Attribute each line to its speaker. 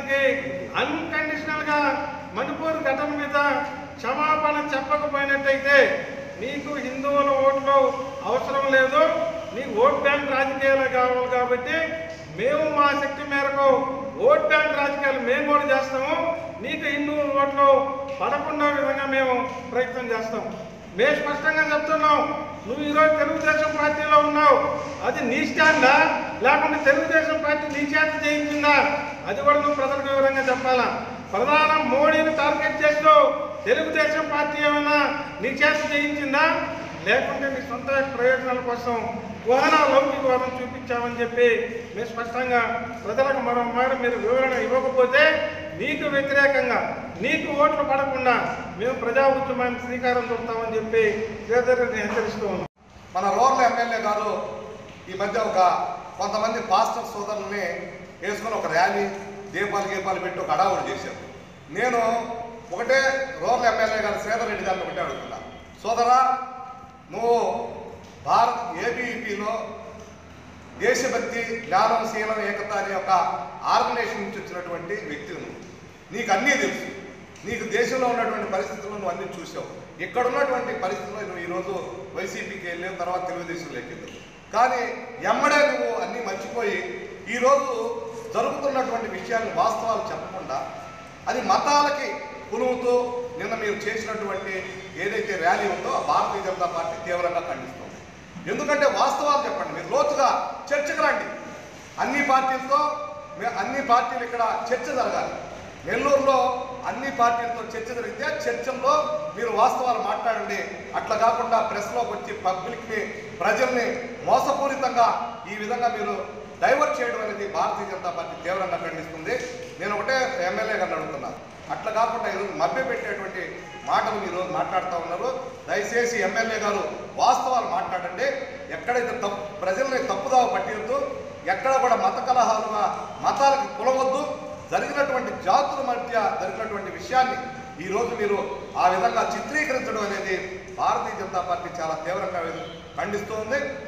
Speaker 1: రాష్ట్రానికి అన్కండిషనల్ గా మణిపూర్ ఘటన మీద క్షమాపణ చెప్పకపోయినట్టయితే నీకు హిందువుల ఓట్లు అవసరం లేదు నీకు ఓట్ బ్యాంక్ రాజకీయాలు కావాలి కాబట్టి మేము మా శక్తి మేరకు ఓట్ బ్యాంక్ రాజకీయాలు మేము కూడా చేస్తాము నీకు హిందువుల ఓట్లు పడకుండా విధంగా మేము ప్రయత్నం చేస్తాం మేము స్పష్టంగా చెప్తున్నాం నువ్వు ఈరోజు తెలుగుదేశం పార్టీలో ఉన్నావు అది నీ స్టాండా లేకుంటే తెలుగుదేశం పార్టీ నీ చేత చేయించిందా అది కూడా నువ్వు ప్రజలకు వివరంగా చెప్పాలా ప్రధాన మోడీని టార్గెట్ చేస్తూ తెలుగుదేశం పార్టీ ఏమైనా నీ చేత చేయించిందా లేకుంటే నీ సొంత ప్రయోజనాల కోసం కుహన లౌకికవాదం చూపించామని చెప్పి మేము స్పష్టంగా ప్రజలకు మరో మాట మీరు వివరణ ఇవ్వకపోతే నీకు వ్యతిరేకంగా నీకు ఓట్లు పడకుండా మేము ప్రజా ఉద్యమానికి శ్రీకారం చుడతామని చెప్పి శ్రీధర్ని హెచ్చరిస్తూ ఉన్నాం
Speaker 2: మన రూరల్ ఎమ్మెల్యే గారు ఈ మధ్య ఒక కొంతమంది పాస్టర్ సోదరుల్ని వేసుకొని ఒక ర్యాలీ దీపాలు గీపాలు పెట్టి ఒక అడావుడు చేశారు నేను ఒకటే రూరల్ ఎమ్మెల్యే గారు శ్రీధర్ రెడ్డి గారిని ఒకటే అడుగుతున్నా సోదరా నువ్వు భారత్ ఏబీఈపీలో దేశభక్తి జ్ఞానం శీలం ఏకత అనే ఒక ఆర్గనైజేషన్ నుంచి వచ్చినటువంటి వ్యక్తి నువ్వు నీకు అన్నీ తెలుసు నీకు దేశంలో ఉన్నటువంటి పరిస్థితులను నువ్వు అన్నీ చూసావు ఇక్కడ ఉన్నటువంటి పరిస్థితుల్లో నువ్వు ఈరోజు వైసీపీకి వెళ్ళావు తర్వాత తెలుగుదేశంలోకి వెళ్ళావు కానీ ఎమ్మడే నువ్వు అన్నీ మర్చిపోయి ఈరోజు జరుగుతున్నటువంటి విషయాన్ని వాస్తవాలు చెప్పకుండా అది మతాలకి పులువుతూ నిన్న మీరు చేసినటువంటి ఏదైతే ర్యాలీ ఉందో ఆ భారతీయ జనతా పార్టీ తీవ్రంగా ఖండిస్తుంది ఎందుకంటే వాస్తవాలు చెప్పండి మీరు లోతుగా చర్చకు రండి అన్ని పార్టీలతో మే- అన్ని పార్టీలు ఇక్కడ చర్చ జరగాలి నెల్లూరులో అన్ని పార్టీలతో చర్చ జరిగితే చర్చల్లో మీరు వాస్తవాలు మాట్లాడండి అట్లా కాకుండా ప్రెస్లోకి వచ్చి పబ్లిక్ని ప్రజల్ని మోసపూరితంగా ఈ విధంగా మీరు డైవర్ట్ చేయడం అనేది భారతీయ జనతా పార్టీ తీవ్రంగా ఖండిస్తుంది నేను ఒకటే ఎమ్మెల్యే గారిని అడుగుతున్నా అట్లా కాకుండా ఈరోజు మభ్య పెట్టేటువంటి మాటలు మీరు మాట్లాడుతూ ఉన్నారు దయచేసి ఎమ్మెల్యే గారు వాస్తవాలు మాట్లాడండి ఎక్కడైతే తప్పు ప్రజల్ని తప్పుదావ పట్టియద్దు ఎక్కడ కూడా మత కలహాలుగా మతాలకు కులవద్దు జరిగినటువంటి జాతుల మధ్య జరిగినటువంటి విషయాన్ని ఈరోజు మీరు ఆ విధంగా చిత్రీకరించడం అనేది భారతీయ జనతా పార్టీ చాలా తీవ్రంగా ఖండిస్తోంది